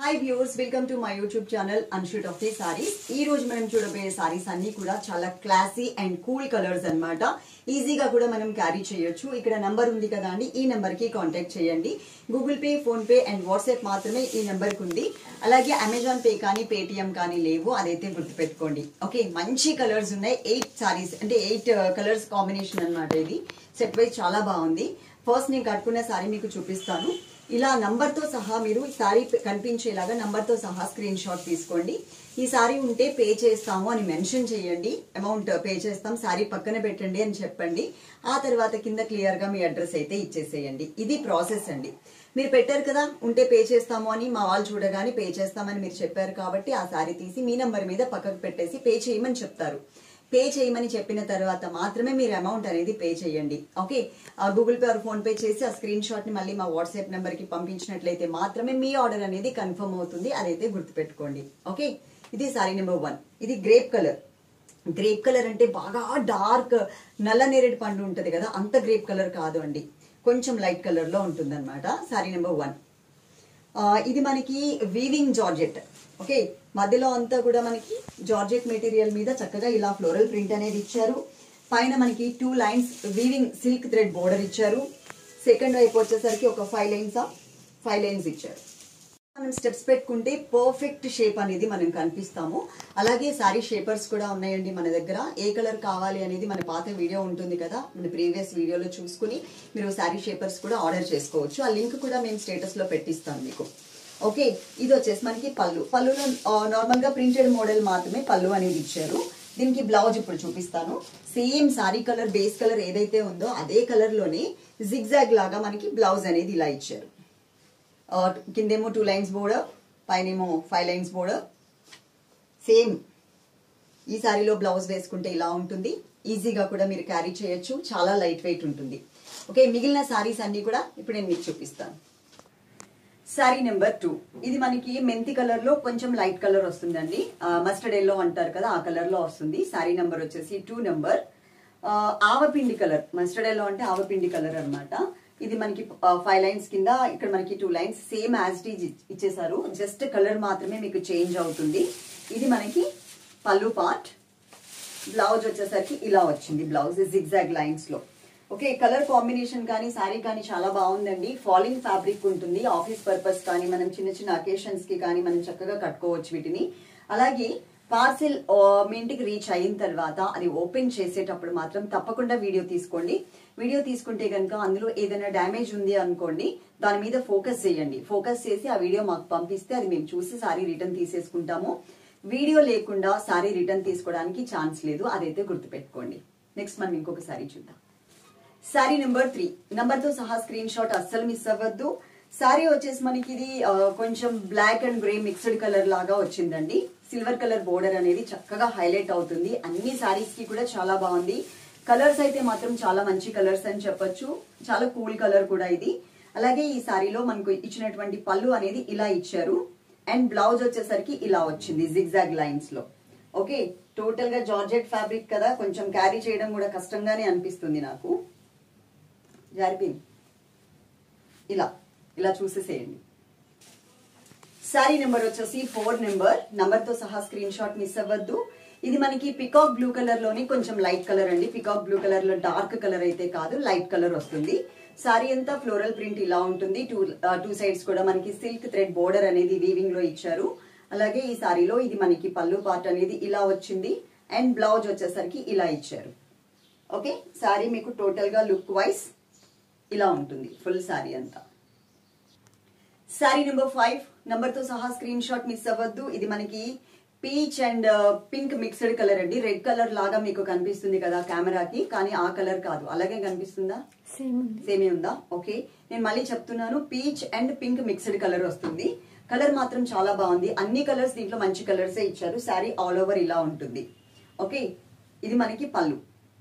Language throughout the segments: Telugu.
hi viewers welcome to my YouTube channel అన్షూట్ ఆఫ్ ది సారీస్ ఈ రోజు మనం చూడబోయే సారీస్ అన్ని కూడా చాలా క్లాసీ అండ్ కూల్ కలర్స్ అన్నమాట ఈజీగా కూడా మనం క్యారీ చేయొచ్చు ఇక్కడ నంబర్ ఉంది కదా అండి ఈ నెంబర్ కి కాంటాక్ట్ చేయండి Google Pay PhonePe and WhatsApp మాత్రమే ఈ నెంబర్ కి ఉంది అలాగే అమెజాన్ పే కానీ పేటిఎం కానీ లేవు అదైతే గుర్తుపెట్టుకోండి ఓకే మంచి కలర్స్ ఉన్నాయి ఎయిట్ సారీస్ అంటే ఎయిట్ కలర్స్ కాంబినేషన్ అన్నమాట ఇది సెట్ వైజ్ చాలా బాగుంది ఫస్ట్ నేను కట్టుకున్న సారీ మీకు చూపిస్తాను ఇలా నంబర్ తో సహా మీరు ఈ సారీ కనిపించేలాగా నంబర్ తో సహా స్క్రీన్ షాట్ తీసుకోండి ఈ సారీ ఉంటే పే చేస్తాము అని మెన్షన్ చేయండి అమౌంట్ పే చేస్తాం సారీ పక్కన పెట్టండి అని చెప్పండి ఆ తర్వాత కింద క్లియర్ గా మీ అడ్రస్ అయితే ఇచ్చేసేయండి ఇది ప్రాసెస్ అండి మీరు పెట్టారు కదా ఉంటే పే చేస్తాము అని మా వాళ్ళు చూడగానే పే చేస్తామని మీరు చెప్పారు కాబట్టి ఆ సారీ తీసి మీ నంబర్ మీద పక్కకు పెట్టేసి పే చేయమని చెప్తారు పే చేయమని చెప్పిన తర్వాత మాత్రమే మీరు అమౌంట్ అనేది పే చేయండి ఓకే ఆ Google Pay or PhonePe చేసి ఆ స్క్రీన్ షాట్ ని మళ్ళీ మా వాట్సాప్ నెంబర్ కి పంపించినట్లయితే మాత్రమే మీ ఆర్డర్ అనేది కన్ఫర్మ్ అవుతుంది అదైతే గుర్తుపెట్టుకోండి ఓకే ఇది సారీ నెంబర్ వన్ ఇది గ్రేప్ కలర్ గ్రేప్ కలర్ అంటే బాగా డార్క్ నల్ల నేరేడు పండు ఉంటది కదా అంత గ్రేప్ కలర్ కాదు అండి కొంచెం లైట్ కలర్ లో ఉంటుంది అనమాట సారీ నెంబర్ వన్ ఆ, ఇది మనకి వీవింగ్ జార్జెట్ ఓకే మధ్యలో అంతా కూడా మనకి జార్జెట్ మెటీరియల్ మీద చక్కగా ఇలా ఫ్లోరల్ ప్రింట్ అనేది ఇచ్చారు పైన మనకి two lines weaving silk thread border ఇచ్చారు సెకండ్ వైపు వచ్చేసరికి ఒక ఫైవ్ లైన్స్ ఫైవ్ లైన్స్ ఇచ్చారు మనం స్టెప్స్ పెట్టుకుంటే పర్ఫెక్ట్ షేప్ అనేది మనం కనిపిస్తాము అలాగే సారీ షేపర్స్ కూడా ఉన్నాయండి మన దగ్గర ఏ కలర్ కావాలి అనేది మన పాత వీడియో ఉంటుంది కదా మన ప్రీవియస్ వీడియోలో చూసుకుని మీరు సారీ షేపర్స్ కూడా ఆర్డర్ చేసుకోవచ్చు ఆ లింక్ కూడా మేము స్టేటస్ లో పెట్టిస్తాం మీకు ఓకే ఇది వచ్చేసి మనకి పళ్ళు పళ్ళులో నార్మల్ గా ప్రింటెడ్ మోడల్ మాత్రమే పళ్ళు అనేది ఇచ్చారు దీనికి బ్లౌజ్ ఇప్పుడు చూపిస్తాను same sari colour base colour ఏదైతే ఉందో అదే కలర్ లోనే జిగ్జాగ్ లాగా మనకి బ్లౌజ్ అనేది ఇలా ఇచ్చారు ఆ, కిందేమో టూ లైన్స్ బోర్డర్ పైనేమో ఫైవ్ లైన్స్ బోర్డర్ సేమ్ ఈ సారీలో బ్లౌజ్ వేసుకుంటే ఇలా ఉంటుంది ఈజీగా కూడా మీరు క్యారీ చేయొచ్చు చాలా లైట్ వెయిట్ ఉంటుంది ఓకే మిగిలిన సారీస్ అన్ని కూడా ఇప్పుడు నేను మీకు చూపిస్తాను సారీ నెంబర్ టూ ఇది మనకి మెంతి కలర్ లో కొంచెం లైట్ కలర్ వస్తుందండి మస్టర్డ్ ఎల్లో అంటారు కదా ఆ కలర్ లో వస్తుంది సారీ నెంబర్ వచ్చేసి టూ నెంబర్ ఆవపిండి కలర్ మస్టర్డ్ ఎల్లో అంటే ఆవపిండి కలర్ అన్నమాట ఇది మనకి ఫైవ్ లైన్స్ కింద ఇక్కడ మనకి two lines same as it ఇచ్చేసారు జస్ట్ కలర్ మాత్రమే మీకు చేంజ్ అవుతుంది ఇది మనకి పళ్ళు పార్ట్ బ్లౌజ్ వచ్చేసరికి ఇలా వచ్చింది బ్లౌజ్ జిగ్జాగ్ లైన్స్ లో ఓకే కలర్ కాంబినేషన్ కానీ శారీ కానీ చాలా బాగుందండి ఫాలింగ్ ఫ్యాబ్రిక్ ఉంటుంది ఆఫీస్ పర్పస్ కానీ మనం చిన్న చిన్న అకేషన్స్ కి కానీ మనం చక్కగా కట్టుకోవచ్చు వీటిని అలాగే పార్సిల్ మీ ఇంటికి రీచ్ అయిన తర్వాత అది ఓపెన్ చేసేటప్పుడు మాత్రం తప్పకుండా వీడియో తీసుకోండి వీడియో తీసుకుంటే కనుక అందులో ఏదైనా డ్యామేజ్ ఉంది అనుకోండి దాని మీద ఫోకస్ చేయండి ఫోకస్ చేసి ఆ వీడియో మాకు పంపిస్తే అది మేము చూసి సారీ రిటర్న్ తీసేసుకుంటాము వీడియో లేకుండా సారీ రిటర్న్ తీసుకోవడానికి ఛాన్స్ లేదు అదైతే గుర్తుపెట్టుకోండి నెక్స్ట్ మనం ఇంకొక సారీ చూద్దాం సారీ నెంబర్ త్రీ నంబర్ తో సహా స్క్రీన్ షాట్ అస్సలు మిస్ అవ్వద్దు సారీ వచ్చేసి మనకి ఇది ఆ, కొంచెం black and grey mixed colour లాగా వచ్చిందండి సిల్వర్ కలర్ బోర్డర్ అనేది చక్కగా హైలైట్ అవుతుంది అన్ని సారీస్ కి కూడా చాలా బాగుంది కలర్స్ అయితే మాత్రం చాలా మంచి కలర్స్ అని చెప్పొచ్చు చాలా కూల్ కలర్ కూడా ఇది అలాగే ఈ సారీలో మనకు ఇచ్చినటువంటి పళ్ళు అనేది ఇలా ఇచ్చారు అండ్ బ్లౌజ్ వచ్చేసరికి ఇలా వచ్చింది జిగ్జాగ్ లైన్స్ లో ఓకే టోటల్ గా జార్జెట్ ఫ్యాబ్రిక్ కదా కొంచెం క్యారీ చేయడం కూడా కష్టంగానే అనిపిస్తుంది నాకు జారిపోయింది ఇలా ఇలా చూసేసేయండి సారీ నెంబర్ వచ్చేసి ఫోర్ నెంబర్ నంబర్ తో సహా స్క్రీన్ షాట్ మిస్ అవ్వద్దు ఇది మనకి పికాక్ బ్లూ కలర్ లోని కొంచెం లైట్ కలర్ అండి పికాక్ బ్లూ కలర్ లో డార్క్ కలర్ అయితే కాదు లైట్ కలర్ వస్తుంది సారీ అంతా ఫ్లోరల్ ప్రింట్ ఇలా ఉంటుంది టూ టూ సైడ్స్ కూడా మనకి సిల్క్ థ్రెడ్ బోర్డర్ అనేది వీవింగ్ లో ఇచ్చారు అలాగే ఈ సారీలో ఇది మనకి పళ్ళు పార్ట్ అనేది ఇలా వచ్చింది అండ్ బ్లౌజ్ వచ్చేసరికి ఇలా ఇచ్చారు ఓకే సారీ మీకు టోటల్ గా లుక్ వైజ్ ఇలా ఉంటుంది ఫుల్ సారీ అంతా సారీ నెంబర్ ఫైవ్ నంబర్ తో సహా స్క్రీన్ షాట్ మిస్ అవ్వద్దు ఇది మనకి peach and pink mixed colour అండి రెడ్ కలర్ లాగా మీకు కనిపిస్తుంది కదా కెమెరాకి కానీ ఆ కలర్ కాదు అలాగే కనిపిస్తుందా సేమ్ ఉంది సేమే ఉందా ఓకే నేను మళ్ళీ చెప్తున్నాను peach and pink mixed colour వస్తుంది కలర్ మాత్రం చాలా బాగుంది అన్ని కలర్స్ దీంట్లో మంచి కలర్స్ ఇచ్చారు శారీ ఆల్ ఓవర్ ఇలా ఉంటుంది ఓకే ఇది మనకి పళ్ళు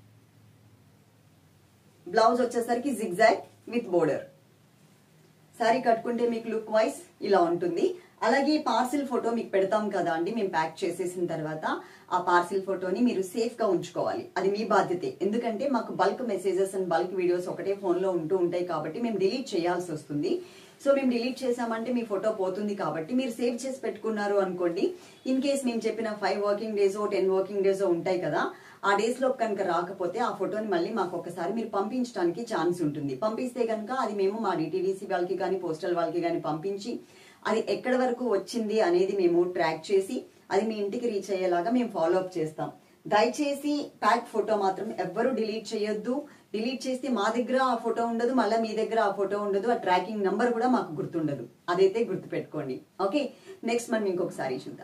బ్లౌజ్ వచ్చేసరికి జిగ్జాగ్ విత్ బోర్డర్ శారీ కట్టుకుంటే మీకు లుక్ వైజ్ ఇలా ఉంటుంది అలాగే పార్సిల్ ఫోటో మీకు పెడతాం కదా అండి మేము ప్యాక్ చేసేసిన తర్వాత ఆ పార్సిల్ ఫోటోని మీరు సేఫ్ గా ఉంచుకోవాలి అది మీ బాధ్యతే ఎందుకంటే మాకు bulk messages and bulk videos ఒకటే ఫోన్ లో ఉంటూ ఉంటాయి కాబట్టి మేము డిలీట్ చేయాల్సి వస్తుంది సో మేము డిలీట్ చేసామంటే మీ ఫోటో పోతుంది కాబట్టి మీరు సేవ్ చేసి పెట్టుకున్నారు అనుకోండి ఇన్ కేస్ మేము చెప్పిన five working days ten working days ఉంటాయి కదా ఆ డేస్ లో కనుక రాకపోతే ఆ ఫోటోని మళ్ళీ మాకు ఒకసారి మీరు పంపించడానికి ఛాన్స్ ఉంటుంది పంపిస్తే కనుక అది మేము మా డిటీడీసీ వాళ్ళకి కానీ పోస్టల్ వాళ్ళకి కానీ పంపించి అది ఎక్కడి వరకు వచ్చింది అనేది మేము ట్రాక్ చేసి అది మీ ఇంటికి రీచ్ అయ్యేలాగా మేము ఫాలో అప్ చేస్తాం దయచేసి ప్యాక్ ఫోటో మాత్రం ఎవ్వరూ డిలీట్ చేయొద్దు డిలీట్ చేస్తే మా దగ్గర ఆ ఫోటో ఉండదు మళ్ళీ మీ దగ్గర ఆ ఫోటో ఉండదు ఆ ట్రాకింగ్ నంబర్ కూడా మాకు గుర్తుండదు అదైతే గుర్తుపెట్టుకోండి ఓకే నెక్స్ట్ మనం ఇంకొకసారి చూద్దాం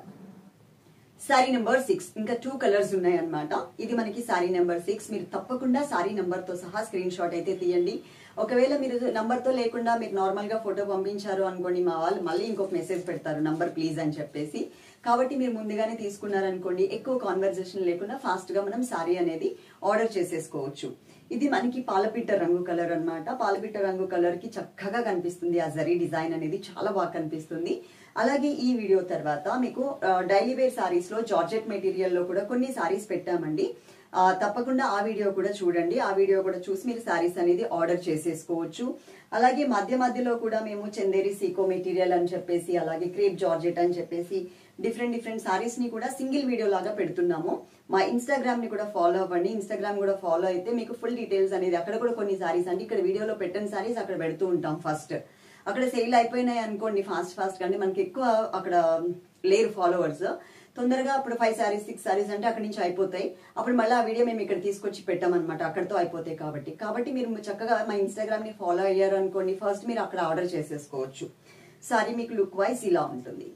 సారీ నెంబర్ సిక్స్ ఇంకా టూ కలర్స్ ఉన్నాయి అన్నమాట ఇది మనకి సారీ నెంబర్ సిక్స్ మీరు తప్పకుండా సారీ నెంబర్ తో సహా స్క్రీన్ షాట్ అయితే తీయండి ఒకవేళ మీరు నంబర్ తో లేకుండా మీకు నార్మల్ గా ఫోటో పంపించారు అనుకోండి మా వాళ్ళు మళ్ళీ ఇంకొక మెసేజ్ పెడతారు నంబర్ ప్లీజ్ అని చెప్పేసి కాబట్టి మీరు ముందుగానే తీసుకున్నారనుకోండి ఎక్కువ కాన్వర్జేషన్ లేకుండా ఫాస్ట్ గా మనం సారీ అనేది ఆర్డర్ చేసేసుకోవచ్చు ఇది మనకి పాలపిట్ట రంగు కలర్ అన్నమాట పాలపిట్ట రంగు కలర్ కి చక్కగా కనిపిస్తుంది ఆ జరీ డిజైన్ అనేది చాలా బాగా కనిపిస్తుంది అలాగే ఈ వీడియో తర్వాత మీకు డైలీ వేర్ సారీస్ లో జార్జెట్ మెటీరియల్ లో కూడా కొన్ని సారీస్ పెట్టామండి ఆ, తప్పకుండా ఆ వీడియో కూడా చూడండి ఆ వీడియో కూడా చూసి మీరు సారీస్ అనేది ఆర్డర్ చేసేసుకోవచ్చు అలాగే మధ్య మధ్యలో కూడా మేము చందేరి సీకో మెటీరియల్ అని చెప్పేసి అలాగే క్రేప్ జార్జెట్ అని చెప్పేసి డిఫరెంట్ డిఫరెంట్ సారీస్ ని కూడా సింగిల్ వీడియో లాగా పెడుతున్నాము మా ఇన్స్టాగ్రామ్ ని కూడా ఫాలో అవ్వండి ఇన్స్టాగ్రామ్ కూడా ఫాలో అయితే మీకు ఫుల్ డీటెయిల్స్ అనేది అక్కడ కూడా కొన్ని సారీస్ అంటే ఇక్కడ వీడియోలో పెట్టిన సారీస్ అక్కడ పెడుతూ ఉంటాం ఫస్ట్ అక్కడ సేల్ అయిపోయినాయి అనుకోండి ఫాస్ట్ ఫాస్ట్ అంటే మనకి ఎక్కువ అక్కడ లేరు ఫాలోవర్స్ తొందరగా అప్పుడు ఫైవ్ సారీస్ సిక్స్ సారీస్ అంటే అక్కడి నుంచి అయిపోతాయి అప్పుడు మళ్ళీ ఆ వీడియో మేము ఇక్కడ తీసుకొచ్చి పెట్టామన్నమాట అక్కడతో అయిపోతాయి కాబట్టి కాబట్టి మీరు చక్కగా మా ఇన్స్టాగ్రామ్ ని ఫాలో అయ్యారు అనుకోండి ఫస్ట్ మీరు అక్కడ ఆర్డర్ చేసేసుకోవచ్చు సారీ మీకు లుక్ వైజ్ ఇలా ఉంటుంది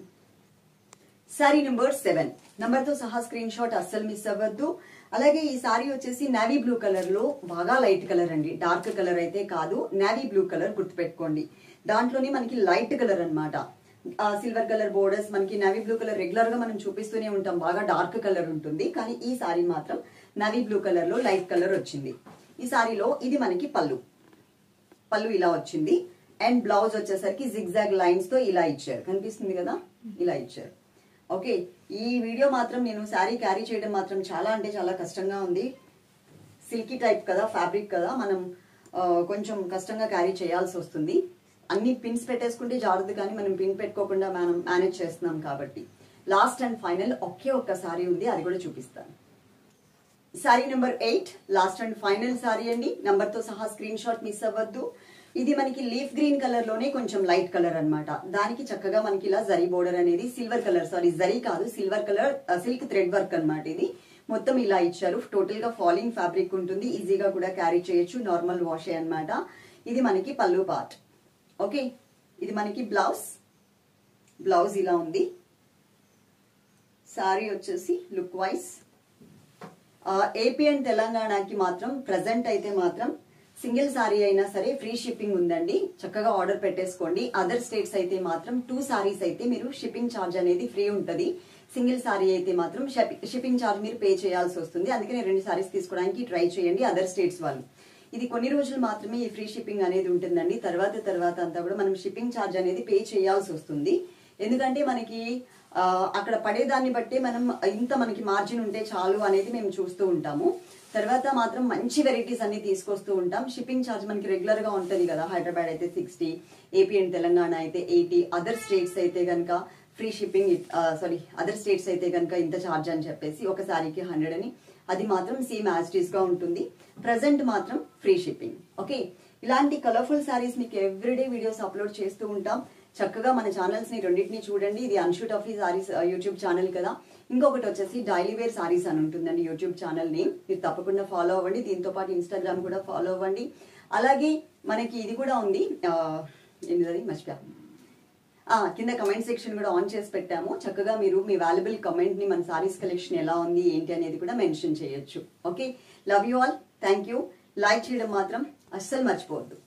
సారీ నెంబర్ సెవెన్ నంబర్ తో సహా స్క్రీన్ షాట్ అస్సలు మిస్ అవ్వద్దు అలాగే ఈ సారీ వచ్చేసి నావీ బ్లూ కలర్ లో బాగా లైట్ కలర్ అండి డార్క్ కలర్ అయితే కాదు నావీ బ్లూ కలర్ గుర్తుపెట్టుకోండి దాంట్లోనే మనకి లైట్ కలర్ అన్నమాట సిల్వర్ కలర్ బోర్డర్స్ మనకి నావీ బ్లూ కలర్ రెగ్యులర్ గా మనం చూపిస్తూనే ఉంటాం బాగా డార్క్ కలర్ ఉంటుంది కానీ ఈ సారీ మాత్రం నావీ బ్లూ కలర్ లో లైట్ కలర్ వచ్చింది ఈ సారీలో ఇది మనకి పళ్ళు పళ్ళు ఇలా వచ్చింది అండ్ బ్లౌజ్ వచ్చేసరికి జిగ్జాగ్ లైన్స్ తో ఇలా ఇచ్చారు కనిపిస్తుంది కదా ఇలా ఇచ్చారు ఓకే ఈ వీడియో మాత్రం నేను శారీ క్యారీ చేయడం మాత్రం చాలా అంటే చాలా కష్టంగా ఉంది సిల్కీ టైప్ కదా ఫ్యాబ్రిక్ కదా మనం ఆ, కొంచెం కష్టంగా క్యారీ చేయాల్సి వస్తుంది అన్ని పిన్స్ పెట్టేసుకుంటే జాగ్రత్త కానీ మనం పిన్ పెట్టుకోకుండా మనం మేనేజ్ చేస్తున్నాం కాబట్టి లాస్ట్ అండ్ ఫైనల్ ఒకే ఒక్క సారీ ఉంది అది కూడా చూపిస్తాను sari number eight last and final sari అండి నంబర్ తో సహా స్క్రీన్ షాట్ మిస్ అవ్వద్దు ఇది మనకి లీఫ్ గ్రీన్ కలర్ లోనే కొంచెం లైట్ కలర్ అన్నమాట దానికి చక్కగా మనకి ఇలా జరీ బోర్డర్ అనేది సిల్వర్ కలర్ సారీ జరీ కాదు silver colour silk thread work అన్నమాట ఇది మొత్తం ఇలా ఇచ్చారు టోటల్ గా ఫాలింగ్ ఫ్యాబ్రిక్ ఉంటుంది ఈజీగా కూడా క్యారీ చేయొచ్చు నార్మల్ వాష్ అన్నమాట ఇది మనకి పళ్ళు పార్ట్ ఓకే ఇది మనకి బ్లౌజ్ బ్లౌజ్ ఇలా ఉంది సారీ వచ్చేసి లుక్ వైజ్ ఏపీ అండ్ తెలంగాణకి మాత్రం ప్రజెంట్ అయితే మాత్రం సింగిల్ సారీ అయినా సరే ఫ్రీ షిప్పింగ్ ఉందండి చక్కగా ఆర్డర్ పెట్టేసుకోండి అదర్ స్టేట్స్ అయితే మాత్రం టూ సారీస్ అయితే మీరు షిప్పింగ్ ఛార్జ్ అనేది ఫ్రీ ఉంటది సింగిల్ సారీ అయితే మాత్రం షిప్పింగ్ ఛార్జ్ మీరు పే చేయాల్సి వస్తుంది అందుకని రెండు సారీస్ తీసుకోవడానికి ట్రై చేయండి అదర్ స్టేట్స్ వాళ్ళు ఇది కొన్ని రోజులు మాత్రమే ఈ ఫ్రీ షిప్పింగ్ అనేది ఉంటుందండి తర్వాత తర్వాత అంతా కూడా మనం షిప్పింగ్ ఛార్జ్ అనేది పే చేయాల్సి వస్తుంది ఎందుకంటే మనకి ఆ, అక్కడ పడేదాన్ని బట్టి మనం ఇంత మనకి మార్జిన్ ఉంటే చాలు అనేది మేము చూస్తూ ఉంటాము తర్వాత మాత్రం మంచి వెరైటీస్ అన్ని తీసుకొస్తూ ఉంటాం షిప్పింగ్ ఛార్జ్ మనకి రెగ్యులర్ గా ఉంటుంది కదా హైదరాబాద్ అయితే సిక్స్టీ ఏపీ అండ్ తెలంగాణ అయితే ఎయిటీ అదర్ స్టేట్స్ అయితే కనుక free shipping sari other states అయితే కనుక ఇంత ఛార్జ్ అని చెప్పేసి ఒక సారీకి హండ్రెడ్ అని అది మాత్రం సేమ్ యాజిటీస్ గా ఉంటుంది ప్రజెంట్ మాత్రం ఫ్రీ షిప్పింగ్ ఓకే ఇలాంటి కలర్ఫుల్ సారీస్ మీకు ఎవ్రీడే వీడియోస్ అప్లోడ్ చేస్తూ ఉంటాం చక్కగా మన ఛానల్స్ ని రెండింటిని చూడండి ఇది అన్షూట్ ఆఫ్ సారీస్ యూట్యూబ్ ఛానల్ కదా ఇంకొకటి వచ్చేసి డైలీ వేర్ సారీస్ అని ఉంటుందండి యూట్యూబ్ ఛానల్ నేమ్ మీరు తప్పకుండా ఫాలో అవ్వండి దీంతో పాటు ఇన్స్టాగ్రామ్ కూడా ఫాలో అవ్వండి అలాగే మనకి ఇది కూడా ఉంది ఆ, ఏంటిది మర్చిపోయా ఆ, కింద కమెంట్ సెక్షన్ కూడా ఆన్ చేసి పెట్టాము చక్కగా మీరు మీ వాల్యుబుల్ కమెంట్ ని మన సారీస్ కలెక్షన్ ఎలా ఉంది ఏంటి అనేది కూడా మెన్షన్ చేయొచ్చు okay love you all thank you like చేయడం మాత్రం అస్సలు మర్చిపోవద్దు